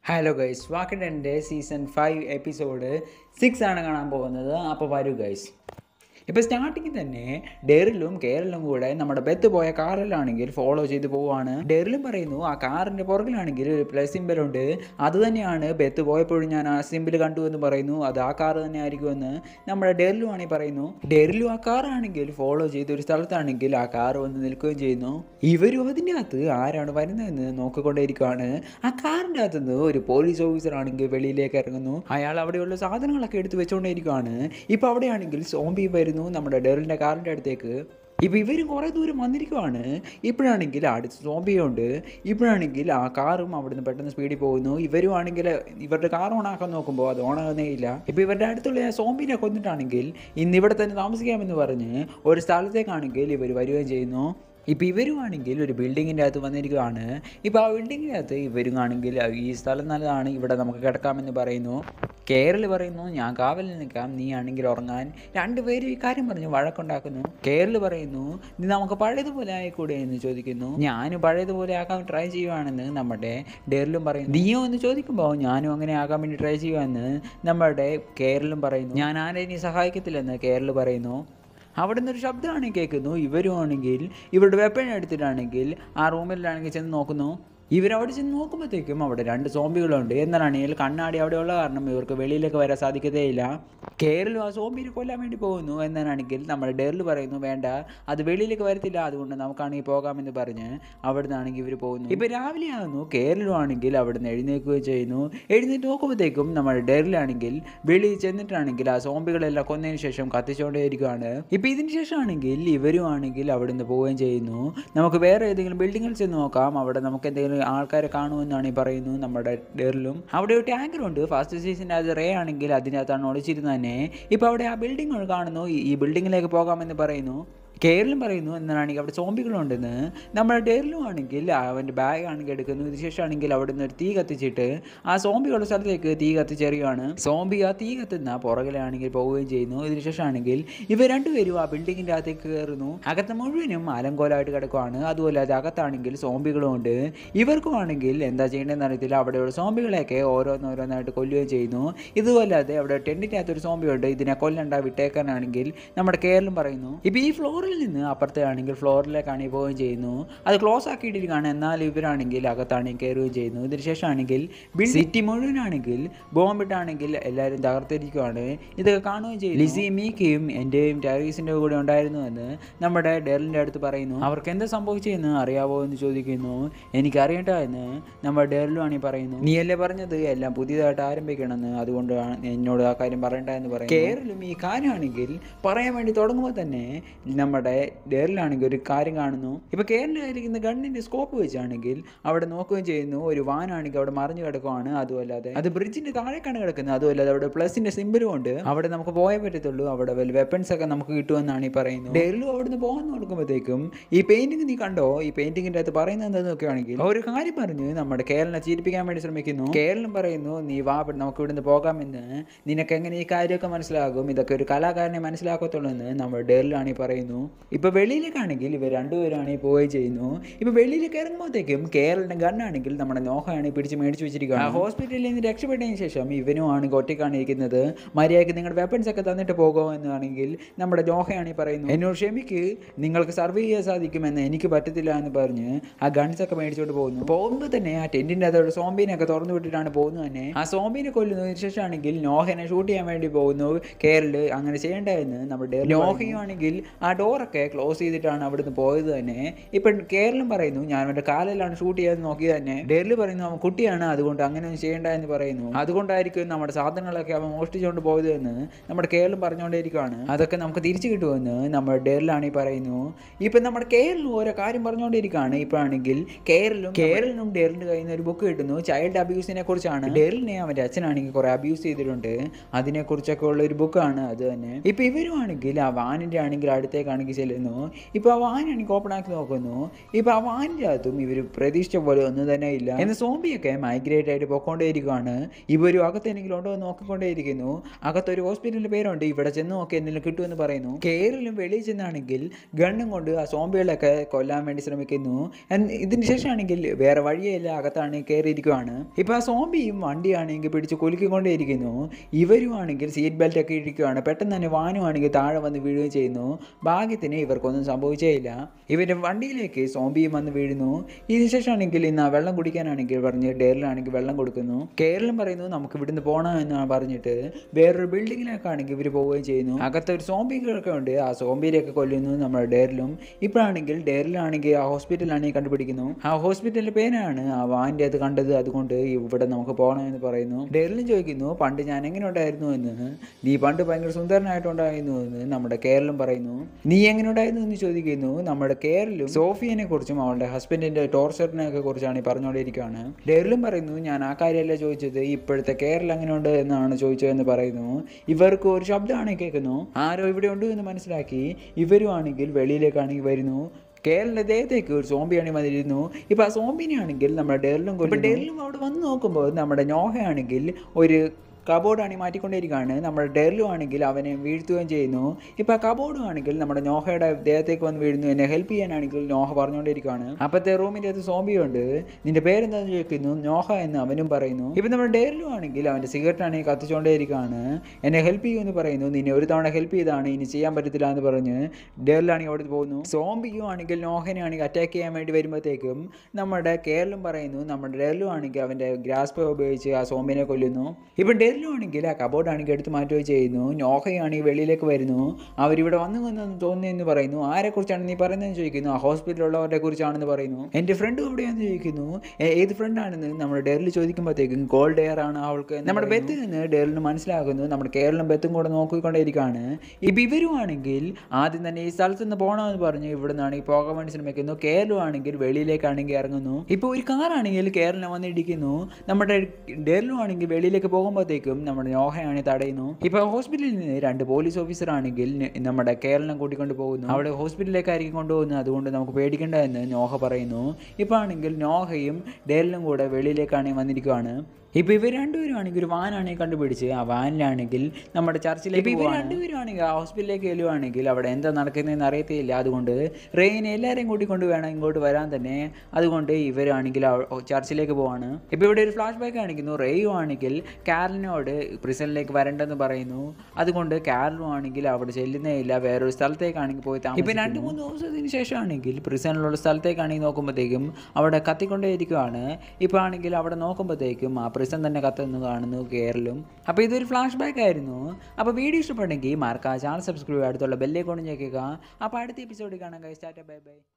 hello guys വാക്കിൻ്റെ season five episode six ആണ് കാണാൻ പോകുന്നത് അപ്പോൾ വരൂ ഗൈസ് ഇപ്പോൾ സ്റ്റാർട്ടിങ്ങിൽ തന്നെ ഡെറിലും കേരളിലും കൂടെ നമ്മുടെ ബെത്ത് പോയ കാറിലാണെങ്കിൽ ഫോളോ ചെയ്ത് പോവുകയാണ് ഡെറിലും പറയുന്നു ആ കാറിൻ്റെ പുറകിലാണെങ്കിൽ ഒരു പ്ലസ് സിമ്പിൾ ഉണ്ട് അത് തന്നെയാണ് ബെത്ത് പോയപ്പോഴും ഞാൻ ആ സിമ്പിൾ കണ്ടു എന്ന് പറയുന്നു അത് ആ കാർ തന്നെ ആയിരിക്കുമെന്ന് നമ്മുടെ ഡെറിലും ആണെങ്കിൽ പറയുന്നു ഡെറിലും ആ കാറാണെങ്കിൽ ഫോളോ ചെയ്ത ഒരു സ്ഥലത്താണെങ്കിൽ ആ കാർ വന്ന് നിൽക്കുകയും ചെയ്യുന്നു ഇവരും അതിൻ്റെ അകത്ത് ആരാണ് വരുന്നതെന്ന് നോക്കിക്കൊണ്ടേയിരിക്കുകയാണ് ആ കാറിൻ്റെ അകത്ത് നിന്ന് ഒരു പോലീസ് ഓഫീസർ ആണെങ്കിൽ വെളിയിലേക്ക് ഇറങ്ങുന്നു അയാൾ അവിടെയുള്ള സാധനങ്ങളൊക്കെ എടുത്ത് വെച്ചുകൊണ്ടേയിരിക്കുകയാണ് ഇപ്പോൾ അവിടെയാണെങ്കിൽ സോംബി വരുന്നു നമ്മുടെ ഡെറിലിൻ്റെ കാറിൻ്റെ അടുത്തേക്ക് ഇപ്പോൾ ഇവരും കുറേ ദൂരം വന്നിരിക്കുവാണ് ഇപ്പോഴാണെങ്കിൽ അടുത്ത് സോംബിയുണ്ട് ഇപ്പോഴാണെങ്കിൽ ആ കാറും അവിടുന്ന് പെട്ടെന്ന് സ്പീഡിൽ പോകുന്നു ഇവരും ആണെങ്കിൽ ഇവരുടെ കാർ ഓണാക്കാൻ നോക്കുമ്പോൾ അത് ഓണാകുന്നേ ഇല്ല ഇപ്പോൾ ഇവരുടെ അടുത്തുള്ള ആ സോംബിനെ കൊന്നിട്ടാണെങ്കിൽ ഇന്ന് ഇവിടെ തന്നെ താമസിക്കാമെന്ന് പറഞ്ഞ് ഒരു സ്ഥലത്തേക്കാണെങ്കിൽ ഇവർ വരികയും ചെയ്യുന്നു ഇപ്പോൾ ഇവരുമാണെങ്കിൽ ഒരു ബിൽഡിങ്ങിൻ്റെ അകത്ത് വന്നിരിക്കുകയാണ് ഇപ്പോൾ ആ ബിൽഡിങ്ങിൻ്റെ അകത്ത് ഇവരും ആണെങ്കിൽ ഈ സ്ഥലം നല്ലതാണ് ഇവിടെ നമുക്ക് കിടക്കാമെന്ന് പറയുന്നു കേരള പറയുന്നു ഞാൻ കാവലിൽ നിൽക്കാം നീ ആണെങ്കിൽ ഉറങ്ങാൻ രണ്ടുപേരും ഈ കാര്യം പറഞ്ഞ് വഴക്കുണ്ടാക്കുന്നു കേരള പറയുന്നു നീ നമുക്ക് പഴയതുപോലെ ആയിക്കൂടെ എന്ന് ചോദിക്കുന്നു ഞാനും പഴയതുപോലെ ആക്കാൻ ട്രൈ ചെയ്യുവാണെന്ന് നമ്മുടെ ഡെറിലും പറയുന്നു നീയോ എന്ന് ചോദിക്കുമ്പോൾ ഞാനും അങ്ങനെ ആകാൻ വേണ്ടി ട്രൈ ചെയ്യുവാന്ന് നമ്മുടെ കേരളം പറയുന്നു ഞാൻ ആരെയും നീ സഹായിക്കത്തില്ലെന്ന് കേരള പറയുന്നു അവിടെ നിന്നൊരു ശബ്ദമാണ് കേൾക്കുന്നു ഇവരുമാണെങ്കിൽ ഇവരുടെ വെപ്പൺ എടുത്തിട്ടാണെങ്കിൽ ആ റൂമിലാണെങ്കിൽ ചെന്ന് നോക്കുന്നു ഇവരവിടെ ചെന്ന് നോക്കുമ്പോഴത്തേക്കും അവിടെ രണ്ട് സോംബികളുണ്ട് എന്നാണെങ്കിൽ കണ്ണാടി അവിടെയുള്ള കാരണം ഇവർക്ക് വെളിയിലേക്ക് വരാൻ സാധിക്കത്തേയില്ല കേരളം ആ സോംബിനെ കൊല്ലാൻ വേണ്ടി പോകുന്നു എന്നാണെങ്കിൽ നമ്മുടെ ഡെറിൽ പറയുന്നു വേണ്ട അത് വെളിയിലേക്ക് വരത്തില്ല അതുകൊണ്ട് നമുക്കാണെങ്കിൽ പോകാമെന്ന് പറഞ്ഞ് അവിടെ നിന്നാണെങ്കിൽ ഇവർ പോകുന്നു ഇപ്പം രാവിലെ ആകുന്നു കേരളം ആണെങ്കിൽ അവിടെ നിന്ന് എഴുന്നേൽക്കുകയും ചെയ്യുന്നു എഴുന്നേറ്റ് നോക്കുമ്പോഴത്തേക്കും നമ്മുടെ ഡെറിലാണെങ്കിൽ വെളിയിൽ ചെന്നിട്ടാണെങ്കിൽ ആ സോംബികളെല്ലാം കൊന്നതിന് ശേഷം കത്തിച്ചുകൊണ്ടേയിരിക്കുകയാണ് ഇപ്പം ഇതിന് ശേഷമാണെങ്കിൽ ഇവരും ആണെങ്കിൽ അവിടെ നിന്ന് പോവുകയും ചെയ്യുന്നു നമുക്ക് വേറെ ഏതെങ്കിലും ബിൽഡിങ്ങിൽ ചെന്ന് നോക്കാം അവിടെ നമുക്ക് എന്തെങ്കിലും ആൾക്കാരെ കാണുമെന്നാണ് ഈ പറയുന്നത് നമ്മുടെ ഡെറിലും അവിടെ ഒരു ടാങ്കറുണ്ട് ഫസ്റ്റ് സീസണിൻ്റെ അത് റേ ആണെങ്കിൽ അതിനകത്താണ് ഒളിച്ചിരുന്നത് തന്നെ ഇപ്പോൾ അവിടെ ആ ബിൽഡിങ്ങുകൾ കാണുന്നു ഈ- ഈ ബിൽഡിങ്ങിലേക്ക് പോകാമെന്ന് പറയുന്നു കേരളം പറയുന്നു എന്നാണെങ്കിൽ അവിടെ സോംബികളുണ്ടെന്ന് നമ്മുടെ ഡെറിലും ആണെങ്കിൽ അവൻ്റെ ബാഗ് ആണെങ്കിൽ എടുക്കുന്നു ഇതിന് ശേഷമാണെങ്കിൽ അവിടെ നിന്ന് ഒരു തീ കത്തിച്ചിട്ട് ആ സോംബികളുടെ സ്ഥലത്തേക്ക് തീ കത്തിച്ചെറിയുകയാണ് സോംബി ആ തീ കത്തുന്ന പുറകിലാണെങ്കിൽ പോവുകയും ചെയ്യുന്നു ഇതിന് ശേഷമാണെങ്കിൽ ഇവർ രണ്ടുപേരും ആ ബിൽഡിങ്ങിൻ്റെ അകത്തേക്ക് കയറുന്നു അകത്ത് മുഴുവനും അലങ്കോലമായിട്ട് കിടക്കുവാണ് അതുപോലെ അത് അകത്താണെങ്കിൽ സോംബികളും ഉണ്ട് ഇവർക്കും ആണെങ്കിൽ എന്താ ചെയ്യേണ്ടതെന്ന് അറിയത്തില്ല അവിടെയുള്ള സോംബികളെയൊക്കെ ഓരോന്നോരോന്നായിട്ട് കൊല്ലുകയും ചെയ്യുന്നു ഇതുപോലാതെ അവിടെ ടെൻറ്റിൻ്റെ അകത്തൊരു സോംബി ഉണ്ട് ഇതിനെ കൊല്ലണ്ട വിട്ടേക്കാനാണെങ്കിൽ നമ്മുടെ കേരളം പറയുന്നു ഇപ്പോൾ ഈ ഫ്ലോറിൽ നിന്ന് അപ്പുറത്തെ ആണെങ്കിൽ ഫ്ലോറിലേക്കാണ് ഈ പോവുകയും ചെയ്യുന്നു അത് ക്ലോസ് ആക്കിയിട്ടിരിക്കുകയാണ് എന്നാൽ ഇവരാണെങ്കിൽ അകത്താണെങ്കിൽ കയറുകയും ചെയ്യുന്നു ഇതിന് ശേഷമാണെങ്കിൽ ബിൽ സിറ്റി മുഴുവനാണെങ്കിൽ ബോംബിട്ടാണെങ്കിൽ എല്ലാവരും തകർത്തിരിക്കുകയാണ് ഇതൊക്കെ കാണുകയും ചെയ്യും ലിസി മീക്കയും എൻ്റെയും ടാരീസിൻ്റെ കൂടെ ഉണ്ടായിരുന്നു എന്ന് നമ്മുടെ ഡെറിലിൻ്റെ അടുത്ത് പറയുന്നു അവർക്ക് എന്താ സംഭവിച്ചതെന്ന് അറിയാവോ എന്ന് ചോദിക്കുന്നു എനിക്കറിയണ്ട എന്ന് നമ്മുടെ ഡെറിലുമാണ് ഈ പറയുന്നു നീയല്ലേ പറഞ്ഞത് എല്ലാം പുതിയതായിട്ട് ആരംഭിക്കണമെന്ന് അതുകൊണ്ടാണ് എന്നോട് ആ കാര്യം പറയണ്ട എന്ന് പറയും കേരളം ഈ കാര്യമാണെങ്കിൽ പറയാൻ വേണ്ടി തുടങ്ങുമ്പോൾ തന്നെ നമ്മുടെ ഡെറിലാണെങ്കിൽ ഒരു കാര്യം കാണുന്നു ഇപ്പോൾ കേരളമായിരിക്കുന്ന ഗണ്ണിൻ്റെ സ്കോപ്പ് വെച്ചാണെങ്കിൽ അവിടെ നോക്കുകയും ചെയ്യുന്നു ഒരു വാനാണെങ്കിൽ അവിടെ മറിഞ്ഞു കിടക്കുവാണ് അതുമല്ലാതെ അത് ബ്രിഡ്ജിൻ്റെ താഴേക്കാണ് കിടക്കുന്നത് അതുമല്ലാതെ അവിടെ പ്ലസിൻ്റെ സിമ്പിളും ഉണ്ട് അവിടെ നമുക്ക് പോയേ പറ്റത്തുള്ളൂ അവിടെ വല്ല വെപ്പൺസ് ഒക്കെ നമുക്ക് കിട്ടുമെന്നാണ് ഈ പറയുന്നത് ഡെറിലും അവിടുന്ന് പോകാൻ നോക്കുമ്പോഴത്തേക്കും ഈ പെയിന്റിംഗ് നീ കണ്ടോ ഈ പെയിന്റിങ്ങിൻ്റെ അകത്ത് പറയുന്നത് എന്താണെന്ന് നോക്കുകയാണെങ്കിൽ ഒരു കാര്യം പറഞ്ഞ് നമ്മുടെ കേരളം ചിരിപ്പിക്കാൻ വേണ്ടി ശ്രമിക്കുന്നു കേരളം പറയുന്നു നീ വാ ഇവിടെ നമുക്ക് ഇവിടുന്ന് പോകാമെന്ന് നിനക്ക് എങ്ങനെ ഈ കാര്യമൊക്കെ മനസ്സിലാകും ഇതൊക്കെ ഒരു കലാകാരനെ മനസ്സിലാക്കത്തുള്ളൂ എന്ന് നമ്മൾ ഡെറിലാണ് ഈ പറയുന്നു ഇപ്പോൾ വെളിയിലേക്കാണെങ്കിൽ ഇവർ രണ്ടുപേരാണ് ഈ പോവുകയും ചെയ്യുന്നു ഇപ്പോൾ വെളിയിലേക്ക് ഇറങ്ങുമ്പോഴത്തേക്കും കേരളിൻ്റെ ഗണ്ണാണെങ്കിൽ നമ്മുടെ നോഹയാണ് പിടിച്ച് മേടിച്ച് വെച്ചിരിക്കുകയാണ് ഹോസ്പിറ്റലിൽ നിന്ന് രക്ഷപ്പെട്ടതിന് ശേഷം ഇവനും ആണ് ഒറ്റയ്ക്കാണ് ഇരിക്കുന്നത് മര്യാദയ്ക്ക് നിങ്ങളുടെ വെപ്പൺസ് ഒക്കെ തന്നിട്ട് പോകുമോ എന്നാണെങ്കിൽ നമ്മുടെ നോഹയാണ് ഈ പറയുന്നത് എന്നോട് ക്ഷമിക്ക് നിങ്ങൾക്ക് സർവ് ചെയ്യാൻ സാധിക്കുമെന്ന് എനിക്ക് പറ്റത്തില്ല എന്ന് പറഞ്ഞ് ആ ഗൺസ് ഒക്കെ മേടിച്ചുകൊണ്ട് പോകുന്നു പോകുമ്പോൾ തന്നെ ആ ടെന്റിന്റെ അതോടെ സോംബീനെ ഒക്കെ തുറന്നു വിട്ടിട്ടാണ് പോകുന്നത് തന്നെ ആ സോംബീനെ കൊല്ലുന്നതിന് ശേഷമാണെങ്കിൽ നോഹനെ ഷൂട്ട് ചെയ്യാൻ വേണ്ടി പോകുന്നു കേരള് അങ്ങനെ ചെയ്യേണ്ടതെന്ന് നമ്മുടെ നോഹയും ആണെങ്കിൽ ആ ഡോറൊക്കെ ക്ലോസ് ചെയ്തിട്ടാണ് അവിടുന്ന് പോയത് തന്നെ ഇപ്പം കേരളം പറയുന്നു ഞാൻ അവൻ്റെ കാലിലാണ് ഷൂട്ട് ചെയ്യാൻ നോക്കിയത് തന്നെ ഡെറിൽ പറയുന്നു അവൻ കുട്ടിയാണ് അതുകൊണ്ട് അങ്ങനെ ഒന്നും ചെയ്യേണ്ട എന്ന് പറയുന്നു അതുകൊണ്ടായിരിക്കും നമ്മുടെ സാധനങ്ങളൊക്കെ അവൻ മോഷ്ടിച്ചുകൊണ്ട് പോയത് എന്ന് നമ്മുടെ കേരളം പറഞ്ഞുകൊണ്ടേയിരിക്കുകയാണ് അതൊക്കെ നമുക്ക് തിരിച്ചു കിട്ടുമെന്ന് നമ്മുടെ ഡെറിലാണ് ഈ പറയുന്നു ഇപ്പം നമ്മുടെ കേരളം ഓരോ കാര്യം പറഞ്ഞുകൊണ്ടിരിക്കുകയാണ് ഇപ്പോഴാണെങ്കിൽ കേരളം കേരളിനും ഡെറിലിൻ്റെ കയ്യിൽ നിന്ന് ഒരു ബുക്ക് കിട്ടുന്നു ചൈൽഡ് അബ്യൂസിനെ കുറിച്ചാണ് ഡെറിലിനെ അവൻ്റെ അച്ഛനാണെങ്കിൽ കുറേ അബ്യൂസ് ചെയ്തിട്ടുണ്ട് അതിനെക്കുറിച്ചൊക്കെ ഉള്ള ഒരു ബുക്കാണ് അത് തന്നെ ഇപ്പം ഇവരുമാണെങ്കിൽ ആ വാനിൻ്റെ ആണെങ്കിൽ അടുത്തേക്കാണെങ്കിൽ വാനിലേക്ക് ചെല്ലുന്നു ഇപ്പോൾ ആ വാനാണെങ്കിൽ ഓപ്പൺ ആക്കി നോക്കുന്നു ഇപ്പോൾ ആ വാനിൻ്റെ അകത്തും ഇവർ പ്രതീക്ഷിച്ച പോലെ ഒന്നും തന്നെ ഇല്ല എന്ന് സോംബിയൊക്കെ മൈഗ്രേറ്റ് ആയിട്ട് പൊക്കോണ്ടേയിരിക്കുകയാണ് ഇവരും അകത്ത് എന്തെങ്കിലും ഉണ്ടോ എന്ന് നോക്കിക്കൊണ്ടേയിരിക്കുന്നു അകത്തൊരു ഹോസ്പിറ്റലിൻ്റെ പേരുണ്ട് ഇവിടെ ചെന്ന് നോക്കി എന്തെങ്കിലും കിട്ടുമെന്ന് പറയുന്നു കേരളം വെളിയിൽ ചെന്നാണെങ്കിൽ ഗണ്ണും കൊണ്ട് ആ സോംബികളൊക്കെ കൊല്ലാൻ വേണ്ടി ശ്രമിക്കുന്നു And ഇതിന് ശേഷമാണെങ്കിൽ വേറെ വഴിയില്ല അകത്താണ് കയറിയിരിക്കുവാണ് ഇപ്പോൾ ആ സോംബിയും വണ്ടിയാണെങ്കിൽ പിടിച്ച് കുലുക്കിക്കൊണ്ടേയിരിക്കുന്നു ഇവരുമാണെങ്കിൽ സീറ്റ് ബെൽറ്റ് ഒക്കെ ഇരിക്കുകയാണ് പെട്ടെന്ന് തന്നെ വാനുമാണെങ്കിൽ താഴെ വന്ന് വീഴുകയും ചെയ്യുന്നു ഭാഗ്യത്തിന് ഇവർക്കൊന്നും സംഭവിച്ചേയില്ല ഇവരുടെ വണ്ടിയിലേക്ക് സോംബിയും വന്ന് വീഴുന്നു ഇതിന് ശേഷമാണെങ്കിൽ ഇന്ന് ആ വെള്ളം കുടിക്കാനാണെങ്കിൽ പറഞ്ഞ് ഡേറിലാണെങ്കിൽ വെള്ളം കൊടുക്കുന്നു കേരളം പറയുന്നു നമുക്ക് ഇവിടുന്ന് പോകണം എന്നാണ് പറഞ്ഞിട്ട് വേറൊരു ബിൽഡിങ്ങിലേക്കാണെങ്കിൽ ഇവർ പോവുകയും ചെയ്യുന്നു അകത്ത് ഒരു സോംബികളൊക്കെ ഉണ്ട് ആ സോംബിയിലൊക്കെ കൊല്ലുന്നു നമ്മുടെ ഡേറിലും ഇപ്പോഴാണെങ്കിൽ ഡേറിലാണെങ്കിൽ ആ ഹോസ്പിറ്റലാണെങ്കിൽ കണ്ടുപിടിക്കുന്നു ആ ഹോസ്പിറ്റലിന്റെ പേരാണ് ആ വാൻ്റെ അത് കണ്ടത് അതുകൊണ്ട് ഇവിടെ നമുക്ക് പോകണം എന്ന് പറയുന്നു ഡേറിലും ചോദിക്കുന്നു പണ്ട് ഞാൻ എങ്ങനെ ഉണ്ടായിരുന്നു എന്ന് നീ പണ്ട് ഭയങ്കര സുന്ദരനായിട്ടുണ്ടായിരുന്നു എന്ന് നമ്മുടെ കേരളം പറയുന്നു നീ എങ്ങനെ ഉണ്ടായിരുന്നു എന്ന് ചോദിക്കുന്നു നമ്മുടെ കേരളം സോഫിയനെ കുറിച്ചും അവളുടെ ഹസ്ബൻഡിന്റെ ടോർച്ചറിനെ ഒക്കെ കുറിച്ചാണ് ഈ പറഞ്ഞുകൊണ്ടിരിക്കുകയാണ് ഡേറിലും പറയുന്നു ഞാൻ ആ കാര്യമല്ല ചോദിച്ചത് ഇപ്പോഴത്തെ കേരളം എങ്ങനെയുണ്ട് എന്നാണ് ചോദിച്ചതെന്ന് പറയുന്നു ഇവർക്ക് ഒരു ശബ്ദമാണ് കേൾക്കുന്നു ആരോ ഇവിടെ ഉണ്ട് എന്ന് മനസ്സിലാക്കി ഇവരുമാണെങ്കിൽ വെളിയിലേക്കാണെങ്കിൽ വരുന്നു കേരള ദേഹത്തേക്ക് ഒരു സോംബിയാണി വന്നിരുന്നു ഇപ്പം ആ സോംബിനെ ആണെങ്കിൽ നമ്മുടെ ഡെറിലും ഇപ്പം ഡെറിലും അവിടെ വന്ന് നോക്കുമ്പോൾ നമ്മുടെ നോഹയാണെങ്കിൽ ഒരു കബോർഡാണ് മാറ്റിക്കൊണ്ടിരിക്കുകയാണ് നമ്മുടെ ഡെറിലും ആണെങ്കിൽ അവനെ വീഴ്ത്തുകയും ചെയ്യുന്നു ഇപ്പം ആ കബോർഡും ആണെങ്കിൽ നമ്മുടെ നോഹയുടെ ദേഹത്തേക്ക് വന്ന് വീഴുന്നു എന്നെ ഹെൽപ്പ് ചെയ്യാനാണെങ്കിൽ നോഹ പറഞ്ഞുകൊണ്ടിരിക്കുകയാണ് അപ്പോഴത്തെ റൂമിൻ്റെ അത് സോംബിയുണ്ട് നിന്റെ പേരെന്താണെന്ന് ചോദിക്കുന്നു നോഹ എന്ന് അവനും പറയുന്നു ഇപ്പം നമ്മുടെ ഡെറിലും ആണെങ്കിൽ അവൻ്റെ സിഗരറ്റ് ആണെങ്കിൽ കത്തിച്ചുകൊണ്ടേയിരിക്കുകയാണ് എന്നെ ഹെൽപ്പ് ചെയ്യുമെന്ന് പറയുന്നു നിന്നെ ഒരു തവണ ഹെൽപ്പ് ചെയ്താണ് ഇനി ചെയ്യാൻ പറ്റത്തില്ല എന്ന് പറഞ്ഞ് ഡെറിലാണെങ്കിൽ അവിടെ പോകുന്നു സോംബിയും ആണെങ്കിൽ നോഹനെ ആണെങ്കിൽ അറ്റാക്ക് ചെയ്യാൻ വേണ്ടി വരുമ്പോഴത്തേക്കും നമ്മുടെ കേരളം പറയുന്നു നമ്മുടെ ഡെറിലും ആണെങ്കിൽ അവൻ്റെ ഗ്രാസ്പ ഉപയോഗിച്ച് ആ സോംബിനെ കൊല്ലുന്നു ഇപ്പം ഡെറിലും ആണെങ്കിൽ ആ കബോർഡ് ആണെങ്കിൽ എടുത്ത് മാറ്റുകയും ചെയ്യുന്നു നോഹയാണെങ്കിൽ വെളിയിലേക്ക് വരുന്നു അവരിവിടെ വന്നു വന്നെന്ന് തോന്നുന്നു പറയുന്നു ആരെക്കുറിച്ചാണ് നീ പറയുന്നതെന്ന് ചോദിക്കുന്നു ആ ഹോസ്പിറ്റലിലുള്ളവരെ കുറിച്ചാണെന്ന് പറയുന്നു എൻ്റെ ഫ്രണ്ട് എവിടെയാണെന്ന് ചോദിക്കുന്നു "ഏ, ഏത് ഫ്രണ്ടാണെന്ന് നമ്മുടെ ഡെറിൽ ചോദിക്കുമ്പോഴത്തേക്കും ഗോൾഡ് എയർ ആണ് അവൾക്ക് എന്ന് നമ്മുടെ ബെത്ത് നിന്ന് ഡെറിന് മനസ്സിലാകുന്നു നമ്മുടെ കേരളം ബെത്തും കൂടെ നോക്കിക്കൊണ്ടേയിരിക്കുകയാണ് ഇപ്പം ഇവരുമാണെങ്കിൽ ആദ്യം തന്നെ ഈ സ്ഥലത്ത് നിന്ന് പോകണമെന്ന് പറഞ്ഞ് ഇവിടെ നിന്നാണെങ്കിൽ പോകാൻ വേണ്ടി ശ്രമിക്കുന്നു കേരളം ആണെങ്കിൽ വെളിയിലേക്കാണെങ്കിൽ ഇറങ്ങുന്നു ഇപ്പോൾ ഒരു കാറാണെങ്കിൽ കേരളം വന്ന് ഇടിക്കുന്നു നമ്മുടെ ഡെറിലും ആണെങ്കിൽ വെളിയിലേക്ക് പോകുമ്പോഴത്തേക്കും നമ്മുടെ നോഹയാണെങ്കിൽ തടയുന്നു ഇപ്പോൾ ഹോസ്പിറ്റലിൽ നിന്ന് രണ്ട് പോലീസ് ഓഫീസർ ആണെങ്കിൽ ന- നമ്മുടെ കേരളം കൂട്ടിക്കൊണ്ട് പോകുന്നു അവിടെ ഹോസ്പിറ്റലിലേക്കായിരിക്കും കൊണ്ടുപോകുന്നത് അതുകൊണ്ട് നമുക്ക് പേടിക്കേണ്ട എന്ന് നോഹ പറയുന്നു ഇപ്പോൾ ആണെങ്കിൽ നോഹയും ഡെറിലും കൂടെ വെളിയിലേക്കാണെങ്കിൽ വന്നിരിക്കുകയാണ് ഇപ്പൊ ഇവർ രണ്ടുപേരും ആണെങ്കിൽ ഒരു വാനാണെങ്കിൽ കണ്ടുപിടിച്ച് ആ വാനിലാണെങ്കിൽ നമ്മുടെ ചർച്ചിലേക്ക് ഇവർ രണ്ടുപേരും ആണെങ്കിൽ ആ ഹോസ്പിറ്റലിലേക്ക് ചെല്ലുവാണെങ്കിൽ അവിടെ എന്താ നടക്കുന്നതെന്ന് അറിയത്തില്ല അതുകൊണ്ട് റെയിനെ എല്ലാവരെയും കൂട്ടിക്കൊണ്ട് വേണം ഇങ്ങോട്ട് വരാൻ തന്നെ അതുകൊണ്ട് ഇവരാണെങ്കിൽ ആ ചർച്ചിലേക്ക് പോവാണ് ഇപ്പൊ ഇവിടെ ഒരു ഫ്ലാഷ് ബാക്ക് കാണിക്കുന്നു റെയ്യു ആണെങ്കിൽ കാരലിനോട് പ്രിസണിലേക്ക് വരണ്ടെന്ന് പറയുന്നു അതുകൊണ്ട് കാരലും ആണെങ്കിൽ അവിടെ ചെല്ലുന്നേ ഇല്ല വേറൊരു സ്ഥലത്തേക്കാണെങ്കിൽ പോയി താമസിക്കുന്നു ഇപ്പൊ രണ്ട് മൂന്ന് ദിവസത്തിന് ശേഷമാണെങ്കിൽ പ്രിസണിലുള്ള സ്ഥലത്തേക്കാണെങ്കിൽ നോക്കുമ്പോഴത്തേക്കും അവിടെ കത്തിക്കൊണ്ടേയിരിക്കുകയാണ് ഇപ്പോൾ ആണെങ്കിൽ അവിടെ നോക്കുമ്പോഴത്തേക്കും ആ പ്രിസൺ തന്നെ കത്തുന്നു കാണുന്നു കേരളം അപ്പോൾ ഇതൊരു ഫ്ലാഷ് ബാക്ക് ആയിരുന്നു അപ്പോൾ വീഡിയോ ഇഷ്ടപ്പെട്ടെങ്കിൽ മാർക്ക് ആ ചാനൽ സബ്സ്ക്രൈബ് അടുത്തുള്ള ബെല്ലേക്കോണും ചേക്കുക അപ്പോൾ അടുത്ത എപ്പിസോഡിൽ കാണാൻ കഴിച്ചാറ്റ ബൈ ബൈ